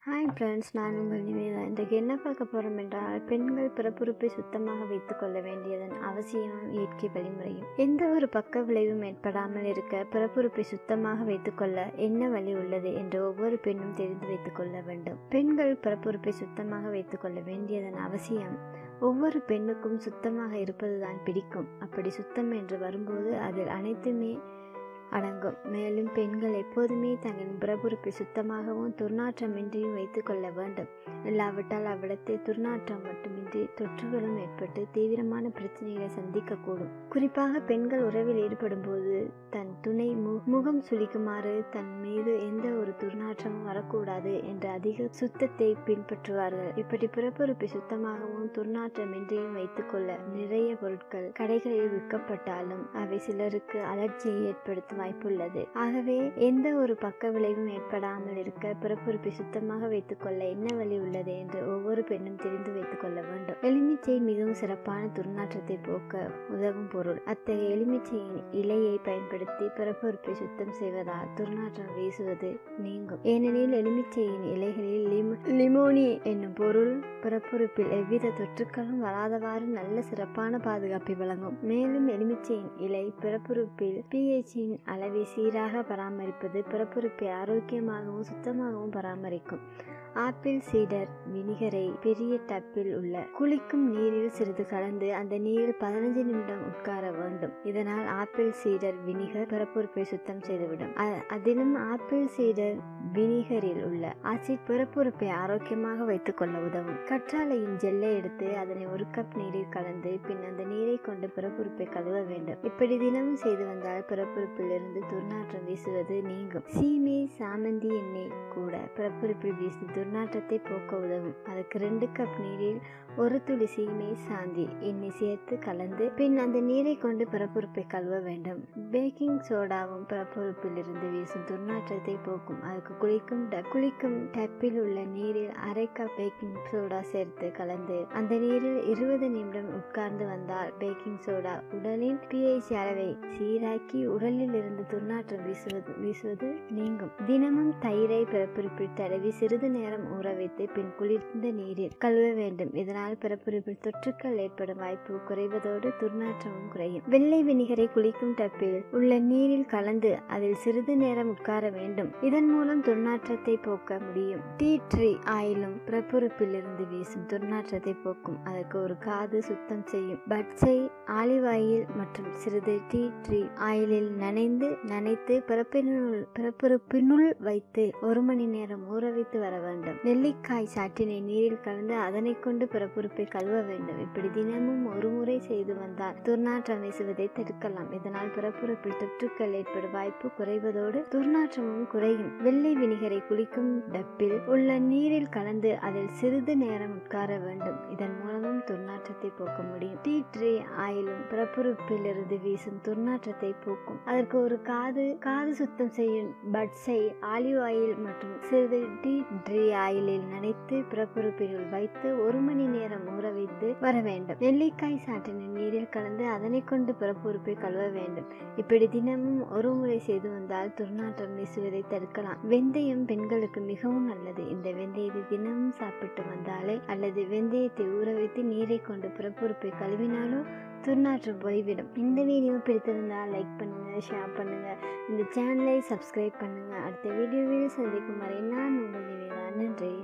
hi friends நான் உங்கள் நிவேதா இன்றைக்கு என்ன பார்க்க போகிறோம் என்றால் பெண்கள் பிறப்புறுப்பை சுத்தமாக வைத்துக்கொள்ள வேண்டியதன் அவசியமும் இயற்கை வழிமுறையும் எந்த ஒரு பக்க விளைவும் ஏற்படாமல் இருக்க பிறப்புறுப்பை சுத்தமாக வைத்துக்கொள்ள என்ன வழி உள்ளது என்று ஒவ்வொரு பெண்ணும் தெரிந்து வைத்துக்கொள்ள வேண்டும் பெண்கள் பிறப்புறுப்பை சுத்தமாக வைத்துக்கொள்ள வேண்டியதன் அவசியம் ஒவ்வொரு பெண்ணுக்கும் சுத்தமாக இருப்பதுதான் பிடிக்கும் அப்படி சுத்தம் என்று வரும்போது அதில் அனைத்துமே அடங்கும் மேலும் பெண்கள் எப்போதுமே தங்கள் பிறப்புறுப்பை சுத்தமாகவும் துர்நாற்றமின்றியும் வைத்துக்கொள்ள வேண்டும் இல்லாவிட்டால் அவ்விடத்தில் துர்நாற்றம் மட்டுமின்றி தொற்றுகளும் ஏற்பட்டு தீவிரமான பிரச்சனைகளை சந்திக்கக்கூடும் குறிப்பாக பெண்கள் உறவில் ஈடுபடும் போது தன் துணை மு முகம் சுளிக்குமாறு தன் மீது எந்த ஒரு துர்நாற்றமும் வரக்கூடாது என்ற அதிக சுத்தத்தை பின்பற்றுவார்கள் இப்படி பிறப்புறுப்பை சுத்தமாகவும் துர்நாற்றமின்றியும் வைத்துக்கொள்ள நிறைய பொருட்கள் கடைகளில் விற்கப்பட்டாலும் அவை சிலருக்கு அலர்ஜியை ஏற்படுத்தும் வாய்ப்புள்ளது ஆகவே எந்த ஒரு பக்க விளைவும் ஏற்படாமல் இருக்க பிறப்புறுப்பை சுத்தமாக வைத்துக்கொள்ள என்ன வழி உள்ளது என்று ஒவ்வொரு பெண்ணும் தெரிந்து வைத்துக் கொள்ள வேண்டும் எலுமிச்சை மிகவும் சிறப்பான துர்நாற்றத்தை போக்க உதவும் பொருள் அத்தகைய எலுமிச்சையின் இலையை பயன்படுத்தி பிறப்புறுப்பை சுத்தம் செய்வதால் துர்நாற்றம் வீசுவது நீங்கும் ஏனெனில் எலுமிச்சையின் இலைகளில் லிம லிமோனி என்னும் பொருள் பிறப்புறுப்பில் எவ்வித தொற்றுக்களும் வராதவாறு நல்ல சிறப்பான பாதுகாப்பை வழங்கும் மேலும் எலுமிச்சையின் இலை பிறப்புறுப்பில் பிஹெச்சின் அளவை சீராக பராமரிப்பது பிறப்புறுப்பை ஆரோக்கியமாகவும் சுத்தமாகவும் பராமரிக்கும் ஆப்பிள் சீடர் வினிகரை பெரிய டப்பில் உள்ள குளிக்கும் நீரில் சிறிது கலந்து அந்த நீரில் பதினஞ்சு நிமிடம் உட்கார வேண்டும் இதனால் ஆப்பிள் சீடர் வினிகர் பிறப்புறுப்பை சுத்தம் செய்துவிடும் அதிலும் ஆப்பிள் சீடர் வினிகரில் உள்ள ஆசிட் பிறப்புறுப்பை ஆரோக்கியமாக வைத்துக் கொள்ள உதவும் கற்றாழையின் ஜெல்லை எடுத்து அதனை ஒரு கப் நீரில் கலந்து பின் அந்த நீரை கொண்டு பிறப்புறுப்பை கழுவ வேண்டும் இப்படி தினமும் செய்து வந்தால் பிறப்புறுப்பில் இருந்து துர்நாற்றம் வீசுவது நீங்கும் சீமை சாமந்தி எண்ணெய் கூட பிறப்புறுப்பில் வீசும் துர்நாற்றத்தை போக்க உதவும் அதுக்கு ரெண்டு கப் நீரில் ஒரு துளி சீமை சாந்தி எண்ணெய் சேர்த்து கலந்து பின் அந்த நீரை கொண்டு பிறப்புறுப்பை கழுவ வேண்டும் பேக்கிங் சோடாவும் பிறப்புறுப்பில் இருந்து வீசும் துர்நாற்றத்தை போக்கும் அதுக்கு குளிக்கும் குளிக்கும் டப்பில் உள்ள நீரில் அரை கப் பேக்கிங் சோடா சேர்த்து கலந்து அந்த நீரில் இருபது நிமிடம் உட்கார்ந்து வந்தால் பேக்கிங் சோடா உடலின் பிஹெச் அளவை சீராக்கி உடலில் இருந்து துர்நாற்றம் வீசுவது வீசுவது நீங்கும் தினமும் தயிரை பிறப்புறுப்பில் தடவி சிறிது நேரம் ஊற வைத்து பின் குளிர்ந்த நீரில் கழுவ வேண்டும் இதனால் பிறப்புறுப்பில் தொற்றுக்கள் ஏற்படும் வாய்ப்பு குறைவதோடு துர்நாற்றமும் குறையும் வெள்ளை வினிகரை குளிக்கும் டப்பில் உள்ள நீரில் கலந்து அதில் சிறிது நேரம் உட்கார வேண்டும் இதன் மூலம் துர்நாற்றத்தை போக்க முடியும் டீ ட்ரீ ஆயிலும் பிறப்புறுப்பில் இருந்து வீசும் துர்நாற்றத்தை போக்கும் அதற்கு ஒரு காது சுத்தம் செய்யும் பட்ஸை ஆலிவ் ஆயில் மற்றும் சிறிது டீ ட்ரீ ஆயிலில் நனைந்து நனைத்து பிறப்பினுள் பிறப்புறுப்பினுள் வைத்து ஒரு மணி நேரம் ஊற வைத்து வர வேண்டும் நெல்லிக்காய் சாற்றினை நீரில் கலந்து அதனை கொண்டு பிறப்புறுப்பை கழுவ வேண்டும் இப்படி தினமும் ஒரு முறை செய்து வந்தால் துர்நாற்றம் வீசுவதை தடுக்கலாம் இதனால் பிறப்புறுப்பில் தொற்றுக்கள் ஏற்படும் வாய்ப்பு குறைவதோடு துர்நாற்றமும் குறையும் வெள்ளை வினிகரை குளிக்கும் டப்பில் உள்ள நீரில் கலந்து அதில் சிறிது நேரம் உட்கார வேண்டும் இதன் மூலமும் துர்நாற்றத்தை போக்க முடியும் டீ ட்ரீ ஆயிலும் பிறப்புறுப்பில் இருந்து வீசும் துர்நாற்றத்தை போக்கும் அதற்கு ஒரு காது காது சுத்தம் செய்யும் பட்ஸை ஆலிவ் ஆயில் மற்றும் சிறிது டீ ட்ரீ ஆயிலில் நனைத்து பிறப்புறுப்பினுள் வைத்து ஒரு மணி நேரம் ஊற வைத்து வர வேண்டும் நெல்லிக்காய் சாற்றின நீரில் கலந்து அதனை கொண்டு பிறப்புறுப்பை கழுவ வேண்டும் இப்படி தினமும் ஒரு முறை செய்து வந்தால் துர்நாற்றம் வீசுவதை தடுக்கலாம் வெந்தயம் பெண்களுக்கு மிகவும் நல்லது இந்த வெந்தயத்தை தினமும் சாப்பிட்டு வந்தாலே அல்லது வெந்தயத்தை ஊற வைத்து நீரை கொண்டு பிறப்புறுப்பை கழுவினாலோ துர்நாற்றம் போய்விடும் இந்த வீடியோ பிடித்திருந்தால் லைக் பண்ணுங்க ஷேர் பண்ணுங்க இந்த சேனலை சப்ஸ்கிரைப் பண்ணுங்க அடுத்த வீடியோவில் சந்திக்கும் வரை நான் உங்கள் நிவேதா நன்றி